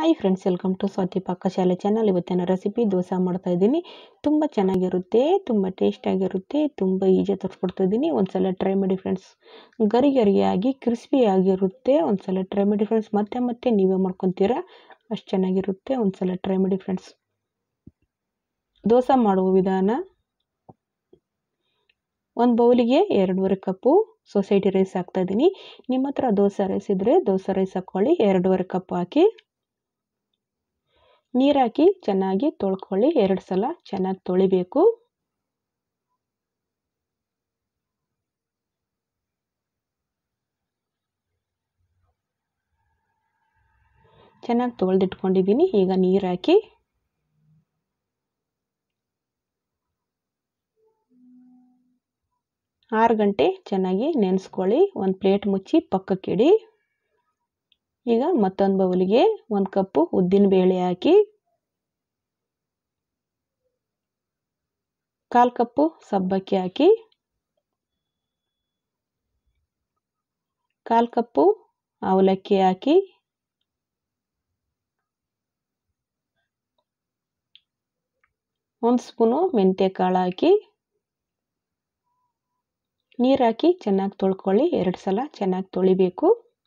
hi friends welcome to Swathi Pakashale channel ಇವತ್ತಿನ recipe dosa ಮಾಡ್ತಾ ಇದ್ದೀನಿ ತುಂಬ ಚೆನ್ನಾಗಿರುತ್ತೆ ತುಂಬ ಟೇಸ್ಟಾಗಿರುತ್ತೆ ತುಂಬ ಈಜಿ ತರಿಸ್ಕೊಡ್ತಾ ಇದ್ದೀನಿ ಒಂದ್ಸಲ ಟ್ರೈ ಮಾಡಿ ಫ್ರೆಂಡ್ಸ್ ಗರಿ ಗರಿಯಾಗಿ ಕ್ರಿಸ್ಪಿ ಆಗಿರುತ್ತೆ ಒಂದ್ಸಲ ಟ್ರೈ ಮಾಡಿ ಫ್ರೆಂಡ್ಸ್ ಮತ್ತೆ ಮತ್ತೆ ನೀವೇ ಮಾಡ್ಕೊತೀರಾ ಅಷ್ಟು ಚೆನ್ನಾಗಿರುತ್ತೆ ಒಂದ್ಸಲ ಟ್ರೈ ಮಾಡಿ ಫ್ರೆಂಡ್ಸ್ ದೋಸೆ ಮಾಡುವ ವಿಧಾನ ಒಂದು ಬೌಲಿಗೆ ಎರಡೂವರೆ ಕಪ್ಪು ಸೊಸೈಟಿ ರೈಸ್ ಹಾಕ್ತಾ ಇದ್ದೀನಿ ನಿಮ್ಮ ಹತ್ರ ದೋಸೆ ರೈಸ್ ಇದ್ದರೆ ದೋಸೆ ರೈಸ್ ಹಾಕ್ಕೊಳ್ಳಿ ಎರಡೂವರೆ ಕಪ್ ಹಾಕಿ ನೀರು ಹಾಕಿ ಚೆನ್ನಾಗಿ ತೊಳ್ಕೊಳ್ಳಿ ಎರಡು ಸಲ ಚೆನ್ನಾಗಿ ತೊಳಿಬೇಕು ಚೆನ್ನಾಗಿ ತೊಳೆದಿಟ್ಕೊಂಡಿದ್ದೀನಿ ಈಗ ನೀರು ಹಾಕಿ ಆರು ಗಂಟೆ ಚೆನ್ನಾಗಿ ನೆನೆಸ್ಕೊಳ್ಳಿ ಒಂದು ಪ್ಲೇಟ್ ಮುಚ್ಚಿ ಪಕ್ಕಕ್ಕಿಡಿ ಈಗ ಮತ್ತೊಂದು ಬೌಲಿಗೆ ಒಂದು ಕಪ್ಪು ಉದ್ದಿನ ಬೇಳೆ ಹಾಕಿ ಕಾಲು ಕಪ್ಪು ಸಬ್ಬಕ್ಕಿ ಹಾಕಿ ಕಾಲು ಕಪ್ಪು ಅವಲಕ್ಕಿ ಹಾಕಿ ಒಂದು ಸ್ಪೂನು ಮೆಂತ್ಯ ಕಾಳು ಹಾಕಿ ನೀರು ಹಾಕಿ ಚೆನ್ನಾಗಿ ತೊಳ್ಕೊಳ್ಳಿ ಎರಡು ಸಲ ಚೆನ್ನಾಗಿ ತೊಳಿಬೇಕು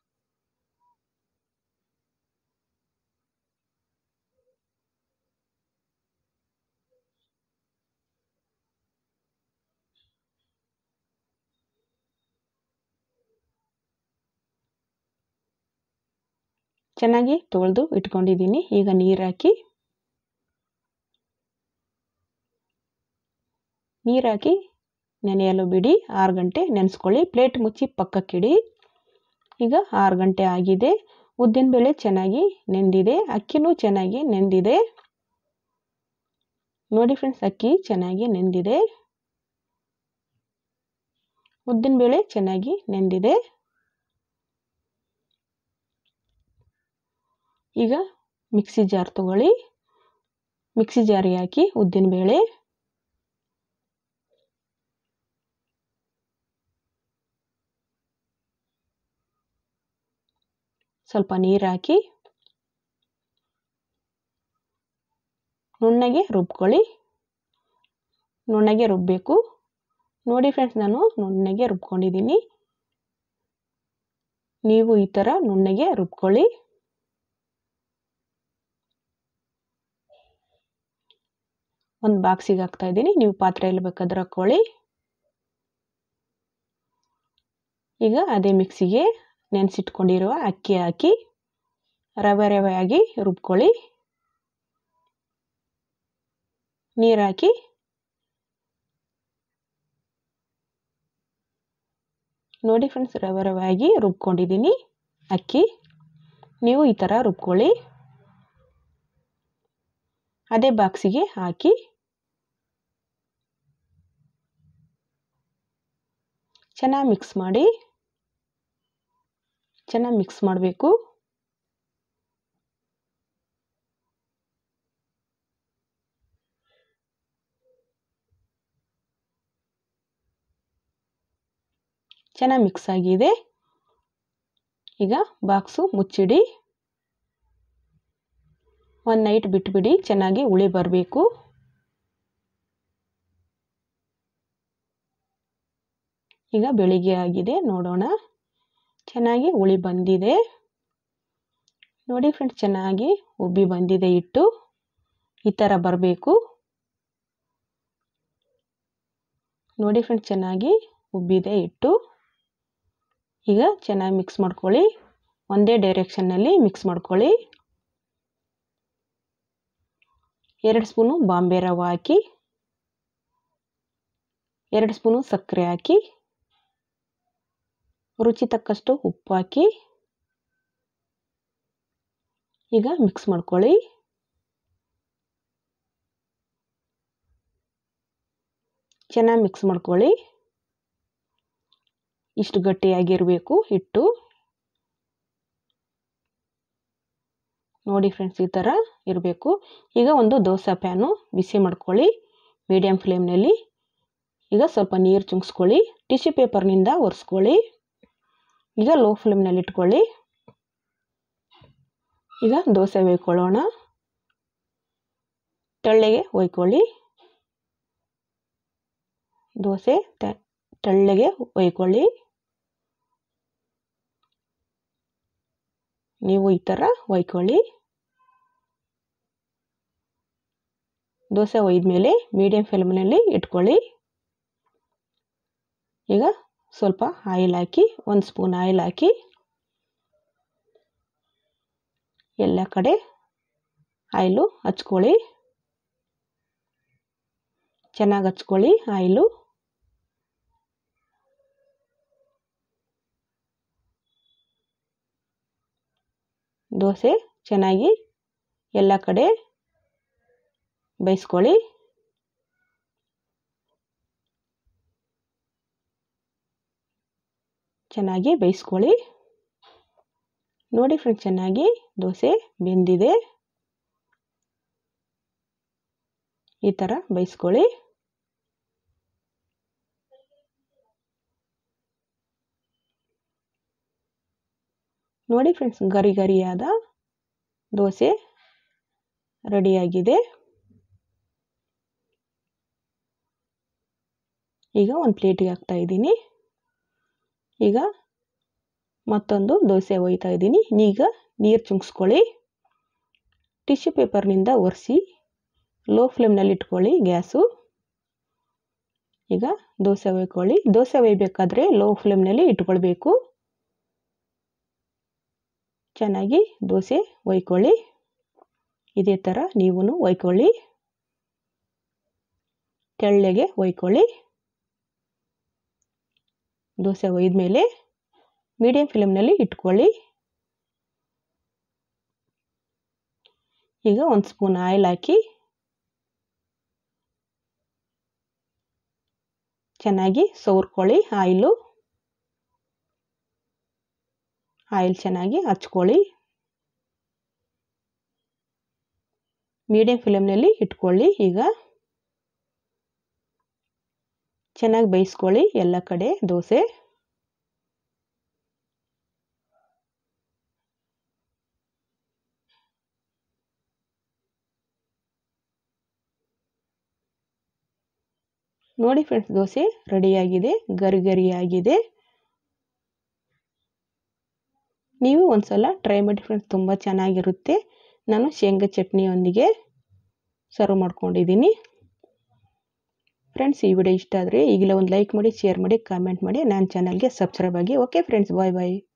ಚೆನ್ನಾಗಿ ತೊಳೆದು ಇಟ್ಕೊಂಡಿದ್ದೀನಿ ಈಗ ನೀರು ಹಾಕಿ ನೀರು ಹಾಕಿ ನೆನೆಯಲು ಬಿಡಿ ಆರು ಗಂಟೆ ನೆನೆಸ್ಕೊಳ್ಳಿ ಪ್ಲೇಟ್ ಮುಚ್ಚಿ ಪಕ್ಕಕ್ಕಿಡಿ ಈಗ ಆರು ಗಂಟೆ ಆಗಿದೆ ಉದ್ದಿನಬೇಳೆ ಚೆನ್ನಾಗಿ ನೆಂದಿದೆ ಅಕ್ಕಿನೂ ಚೆನ್ನಾಗಿ ನೆಂದಿದೆ ನೋಡಿ ಫ್ರೆಂಡ್ಸ್ ಅಕ್ಕಿ ಚೆನ್ನಾಗಿ ನೆಂದಿದೆ ಉದ್ದಿನಬೇಳೆ ಚೆನ್ನಾಗಿ ನೆಂದಿದೆ ಈಗ ಮಿಕ್ಸಿ ಜಾರ್ ತಗೊಳ್ಳಿ ಮಿಕ್ಸಿ ಜಾರಿಗೆ ಹಾಕಿ ಉದ್ದಿನಬೇಳೆ ಸ್ವಲ್ಪ ನೀರು ಹಾಕಿ ನುಣ್ಣಗೆ ರುಬ್ಕೊಳ್ಳಿ ನುಣ್ಣಗೆ ರುಬ್ಬಬೇಕು ನೋಡಿ ಫ್ರೆಂಡ್ಸ್ ನಾನು ನುಣ್ಣಗೆ ರುಬ್ಕೊಂಡಿದ್ದೀನಿ ನೀವು ಈ ಥರ ನುಣ್ಣಗೆ ರುಬ್ಕೊಳ್ಳಿ ಒಂದು ಬಾಕ್ಸಿಗೆ ಹಾಕ್ತಾ ಇದ್ದೀನಿ ನೀವು ಪಾತ್ರೆಯಲ್ಲಿ ಬೇಕಾದ್ರೆ ಹಾಕ್ಕೊಳ್ಳಿ ಈಗ ಅದೇ ಮಿಕ್ಸಿಗೆ ನೆನೆಸಿಟ್ಕೊಂಡಿರುವ ಅಕ್ಕಿ ಹಾಕಿ ರವೆ ರವೆಯಾಗಿ ರುಬ್ಕೊಳ್ಳಿ ನೀರು ಹಾಕಿ ನೋಡಿ ಫ್ರೆಂಡ್ಸ್ ರವೆ ರವೆಯಾಗಿ ರುಬ್ಕೊಂಡಿದ್ದೀನಿ ಅಕ್ಕಿ ನೀವು ಈ ಥರ ರುಬ್ಕೊಳ್ಳಿ ಅದೇ ಬಾಕ್ಸಿಗೆ ಹಾಕಿ ಚೆನ್ನಾಗಿ ಮಿಕ್ಸ್ ಮಾಡಿ ಚೆನ್ನಾಗಿ ಮಿಕ್ಸ್ ಮಾಡಬೇಕು ಚೆನ್ನಾಗಿ ಮಿಕ್ಸ್ ಆಗಿದೆ ಈಗ ಬಾಕ್ಸು ಮುಚ್ಚಿಡಿ ಒಂದು ನೈಟ್ ಬಿಟ್ಬಿಡಿ ಚೆನ್ನಾಗಿ ಉಳಿ ಬರಬೇಕು ಈಗ ಬೆಳಿಗ್ಗೆ ಆಗಿದೆ ನೋಡೋಣ ಚೆನ್ನಾಗಿ ಉಳಿ ಬಂದಿದೆ ನೋಡಿ ಫ್ರೆಂಡ್ಸ್ ಚೆನ್ನಾಗಿ ಉಬ್ಬಿ ಬಂದಿದೆ ಹಿಟ್ಟು ಈ ಥರ ಬರಬೇಕು ನೋಡಿ ಫ್ರೆಂಡ್ಸ್ ಚೆನ್ನಾಗಿ ಉಬ್ಬಿದೆ ಹಿಟ್ಟು ಈಗ ಚೆನ್ನಾಗಿ ಮಿಕ್ಸ್ ಮಾಡ್ಕೊಳ್ಳಿ ಒಂದೇ ಡೈರೆಕ್ಷನ್ನಲ್ಲಿ ಮಿಕ್ಸ್ ಮಾಡ್ಕೊಳ್ಳಿ ಎರಡು ಸ್ಪೂನು ಬಾಂಬೆ ರವೆ ಹಾಕಿ ಎರಡು ಸ್ಪೂನು ಸಕ್ಕರೆ ಹಾಕಿ ರುಚಿ ತಕ್ಕಷ್ಟು ಉಪ್ಪು ಹಾಕಿ ಈಗ ಮಿಕ್ಸ್ ಮಾಡ್ಕೊಳ್ಳಿ ಚೆನ್ನಾಗಿ ಮಿಕ್ಸ್ ಮಾಡ್ಕೊಳ್ಳಿ ಇಷ್ಟು ಗಟ್ಟಿಯಾಗಿರಬೇಕು ಹಿಟ್ಟು ನೋಡಿ ಫ್ರೆಂಡ್ಸ್ ಈ ಥರ ಇರಬೇಕು ಈಗ ಒಂದು ದೋಸೆ ಪ್ಯಾನು ಬಿಸಿ ಮಾಡ್ಕೊಳ್ಳಿ ಮೀಡಿಯಮ್ ಫ್ಲೇಮ್ನಲ್ಲಿ ಈಗ ಸ್ವಲ್ಪ ನೀರು ಚುಂಗಿಸ್ಕೊಳ್ಳಿ ಟಿಶ್ಯೂ ಪೇಪರ್ನಿಂದ ಒರೆಸ್ಕೊಳ್ಳಿ ಈಗ ಲೋ ಫ್ಲೇಮ್ನಲ್ಲಿ ಇಟ್ಕೊಳ್ಳಿ ಈಗ ದೋಸೆ ಒಯ್ಕೊಳ್ಳೋಣ ತೆಳ್ಳಗೆ ಒಯ್ಕೊಳ್ಳಿ ದೋಸೆ ತೆಳ್ಳಗೆ ಒಯ್ಕೊಳ್ಳಿ ನೀವು ಈ ಥರ ಒಯ್ಕೊಳ್ಳಿ ದೋಸೆ ಒಯ್ದಮೇಲೆ ಮೀಡಿಯಮ್ ಫ್ಲೇಮ್ನಲ್ಲಿ ಇಟ್ಕೊಳ್ಳಿ ಈಗ ಸ್ವಲ್ಪ ಆಯಿಲ್ ಹಾಕಿ ಒಂದು ಸ್ಪೂನ್ ಆಯಿಲ್ ಹಾಕಿ ಎಲ್ಲ ಕಡೆ ಆಯಿಲು ಹಚ್ಕೊಳ್ಳಿ ಚೆನ್ನಾಗಿ ಹಚ್ಕೊಳ್ಳಿ ಆಯಿಲು ದೋಸೆ ಚೆನ್ನಾಗಿ ಎಲ್ಲ ಕಡೆ ಬೇಯಿಸ್ಕೊಳ್ಳಿ ಚೆನ್ನಾಗಿ ಬೇಯಿಸ್ಕೊಳ್ಳಿ ನೋಡಿ ಫ್ರೆಂಡ್ಸ್ ಚೆನ್ನಾಗಿ ದೋಸೆ ಬೆಂದಿದೆ ಈ ಥರ ಬೇಯಿಸ್ಕೊಳ್ಳಿ ನೋಡಿ ಫ್ರೆಂಡ್ಸ್ ಗರಿ ಗರಿಯಾದ ದೋಸೆ ರೆಡಿಯಾಗಿದೆ ಈಗ ಒಂದು ಪ್ಲೇಟಿಗೆ ಹಾಕ್ತಾ ಇದ್ದೀನಿ ಈಗ ಮತ್ತೊಂದು ದೋಸೆ ಒಯ್ತಾ ಇದ್ದೀನಿ ಈಗ ನೀರು ಚುಂಕ್ಸ್ಕೊಳ್ಳಿ ಟಿಶ್ಯೂ ಪೇಪರ್ನಿಂದ ಒರೆಸಿ ಲೋ ಫ್ಲೇಮ್ನಲ್ಲಿ ಇಟ್ಕೊಳ್ಳಿ ಗ್ಯಾಸು ಈಗ ದೋಸೆ ಒಯ್ಕೊಳ್ಳಿ ದೋಸೆ ಒಯ್ಬೇಕಾದ್ರೆ ಲೋ ಫ್ಲೇಮ್ನಲ್ಲಿ ಇಟ್ಕೊಳ್ಬೇಕು ಚೆನ್ನಾಗಿ ದೋಸೆ ಒಯ್ಕೊಳ್ಳಿ ಇದೇ ಥರ ನೀವು ಒಯ್ಕೊಳ್ಳಿ ತೆಳ್ಳಗೆ ಒಯ್ಕೊಳ್ಳಿ ದೋಸೆ ಒಯ್ದಮೇಲೆ ಮೀಡಿಯಮ್ ಫ್ಲೇಮ್ನಲ್ಲಿ ಇಟ್ಕೊಳ್ಳಿ ಈಗ ಒಂದು ಸ್ಪೂನ್ ಆಯಿಲ್ ಹಾಕಿ ಚೆನ್ನಾಗಿ ಸವರ್ಕೊಳ್ಳಿ ಆಯಿಲು ಆಯಿಲ್ ಚೆನ್ನಾಗಿ ಹಚ್ಕೊಳ್ಳಿ ಮೀಡಿಯಮ್ ಫ್ಲೇಮ್ನಲ್ಲಿ ಇಟ್ಕೊಳ್ಳಿ ಈಗ ಚೆನ್ನಾಗಿ ಬೇಯಿಸ್ಕೊಳ್ಳಿ ಎಲ್ಲ ಕಡೆ ದೋಸೆ ನೋಡಿ ಫ್ರೆಂಡ್ಸ್ ದೋಸೆ ರೆಡಿಯಾಗಿದೆ ಗರಿ ಗರಿಯಾಗಿದೆ ನೀವು ಒಂದ್ಸಲ ಟ್ರೈ ಮಾಡಿ ಫ್ರೆಂಡ್ಸ್ ತುಂಬ ಚೆನ್ನಾಗಿರುತ್ತೆ ನಾನು ಶೇಂಗಾ ಚಟ್ನಿಯೊಂದಿಗೆ ಸರ್ವ್ ಮಾಡ್ಕೊಂಡಿದ್ದೀನಿ ಫ್ರೆಂಡ್ಸ್ ಈ ವಿಡಿಯೋ ಇಷ್ಟ ಆದರೆ ಈಗಲೇ ಒಂದು ಲೈಕ್ ಮಾಡಿ ಶೇರ್ ಮಾಡಿ ಕಾಮೆಂಟ್ ಮಾಡಿ ನನ್ನ ಚಾನಲ್ಗೆ ಸಬ್ಸ್ಕ್ರೈಬ್ ಆಗಿ ಓಕೆ ಫ್ರೆಂಡ್ಸ್ ಬಾಯ್ ಬಾಯ್